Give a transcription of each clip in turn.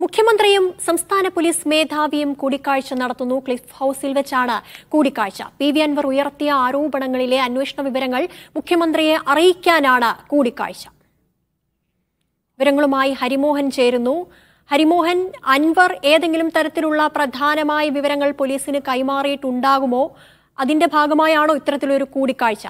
മുഖ്യമന്ത്രിയും സംസ്ഥാന പോലീസ് മേധാവിയും കൂടിക്കാഴ്ച നടത്തുന്നു ക്ലിഫ് ഹൌസിൽ വെച്ചാണ് കൂടിക്കാഴ്ച പി വി അൻവർ ഉയർത്തിയ ആരോപണങ്ങളിലെ അന്വേഷണ വിവരങ്ങൾ മുഖ്യമന്ത്രിയെ അറിയിക്കാനാണ് കൂടിക്കാഴ്ച വിവരങ്ങളുമായി ഹരിമോഹൻ ചേരുന്നു ഹരിമോഹൻ അൻവർ ഏതെങ്കിലും തരത്തിലുള്ള പ്രധാനമായ വിവരങ്ങൾ പോലീസിന് കൈമാറിയിട്ടുണ്ടാകുമോ അതിന്റെ ഭാഗമായാണോ ഇത്തരത്തിലൊരു കൂടിക്കാഴ്ച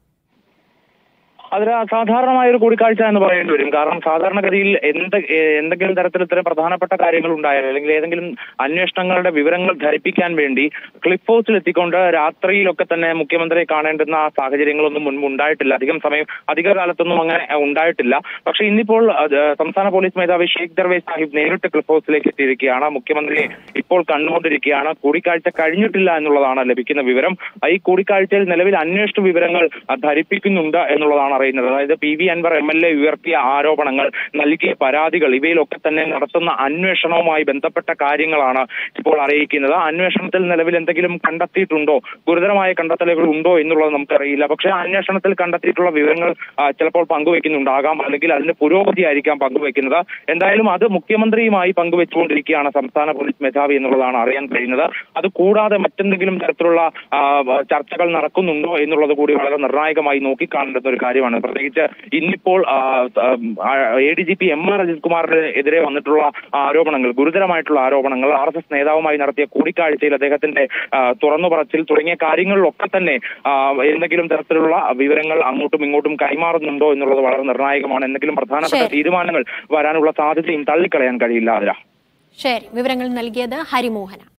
അതിൽ അസാധാരണമായ ഒരു കൂടിക്കാഴ്ച എന്ന് പറയേണ്ടി വരും കാരണം സാധാരണഗതിയിൽ എന്ത് ഏ- എന്തെങ്കിലും തരത്തിൽ ഇത്തരം പ്രധാനപ്പെട്ട കാര്യങ്ങൾ ഉണ്ടായാലും അല്ലെങ്കിൽ ഏതെങ്കിലും അന്വേഷണങ്ങളുടെ വിവരങ്ങൾ ധരിപ്പിക്കാൻ വേണ്ടി ക്ലിഫ് ഹൗസിൽ എത്തിക്കൊണ്ട് രാത്രിയിലൊക്കെ തന്നെ മുഖ്യമന്ത്രിയെ കാണേണ്ടുന്ന സാഹചര്യങ്ങളൊന്നും മുൻപ് ഉണ്ടായിട്ടില്ല അധികം സമയം അധിക കാലത്തൊന്നും അങ്ങനെ അഹ്, ഉണ്ടായിട്ടില്ല പക്ഷെ ഇന്നിപ്പോൾ അത്, സംസ്ഥാന പോലീസ് മേധാവി ഷെയ്ഖ് ദർവേസ് സാഹിബ് നേരിട്ട് ക്ലിഫ് ഹൗസിലേക്ക് എത്തിയിരിക്കുകയാണ് മുഖ്യമന്ത്രിയെ ഇപ്പോൾ കണ്ടുകൊണ്ടിരിക്കുകയാണ് കൂടിക്കാഴ്ച കഴിഞ്ഞിട്ടില്ല എന്നുള്ളതാണ് ലഭിക്കുന്ന വിവരം ഈ കൂടിക്കാഴ്ചയിൽ നിലവിൽ അന്വേഷണ വിവരങ്ങൾ അഹ്, ധരിപ്പിക്കുന്നുണ്ട് എന്നുള്ളതാണ് അറിയുന്നത് അതായത് P V Anvar M L A ഉയർത്തിയ ആരോപണങ്ങൾ നൽകിയ പരാതികൾ ഇവയിലൊക്കെ തന്നെ നടത്തുന്ന അന്വേഷണവുമായി ബന്ധപ്പെട്ട കാര്യങ്ങളാണ് ഇപ്പോൾ അറിയിക്കുന്നത് അന്വേഷണത്തിൽ നിലവിൽ എന്തെങ്കിലും കണ്ടെത്തിയിട്ടുണ്ടോ ഗുരുതരമായ കണ്ടെത്തലുകൾ ഉണ്ടോ എന്നുള്ളത് നമുക്കറിയില്ല പക്ഷേ അന്വേഷണത്തിൽ കണ്ടെത്തിയിട്ടുള്ള വിവരങ്ങൾ ആ, ചിലപ്പോൾ പങ്കുവെക്കുന്നുണ്ടാകാം അല്ലെങ്കിൽ അതിന്റെ പുരോഗതി ആയിരിക്കാം പങ്കുവെക്കുന്നത് എന്തായാലും അത് മുഖ്യമന്ത്രിയുമായി പങ്കുവെച്ചുകൊണ്ടിരിക്കുകയാണ് സംസ്ഥാന പോലീസ് മേധാവി എന്നുള്ളതാണ് അറിയാൻ കഴിയുന്നത് അത് കൂടാതെ മറ്റെന്തെങ്കിലും തരത്തിലുള്ള ആ, ചർച്ചകൾ നടക്കുന്നുണ്ടോ എന്നുള്ളത് കൂടി വളരെ നിർണായകമായി നോക്കിക്കാണേണ്ടുന്ന ഒരു കാര്യമാണ് പ്രത്യേകിച്ച് ഇന്നിപ്പോൾ A D G P M R Ajith കുമാറിന് എതിരെ വന്നിട്ടുള്ള ആരോപണങ്ങൾ ഗുരുതരമായിട്ടുള്ള ആരോപണങ്ങൾ ആർ എസ് എസ് നേതാവുമായി നടത്തിയ കൂടിക്കാഴ്ചയിൽ അദ്ദേഹത്തിന്റെ ആ, തുറന്നു പറച്ചിൽ തുടങ്ങിയ കാര്യങ്ങളിലൊക്കെ തന്നെ ആ, എന്തെങ്കിലും തരത്തിലുള്ള വിവരങ്ങൾ അങ്ങോട്ടും ഇങ്ങോട്ടും കൈമാറുന്നുണ്ടോ എന്നുള്ളത് വളരെ നിർണായകമാണ് എന്തെങ്കിലും പ്രധാനപ്പെട്ട ശരി. തീരുമാനങ്ങൾ വരാനുള്ള സാധ്യതയും തള്ളിക്കളയാൻ കഴിയില്ല അതില ശരി വിവരങ്ങൾ നൽകിയത് ഹരിമോഹന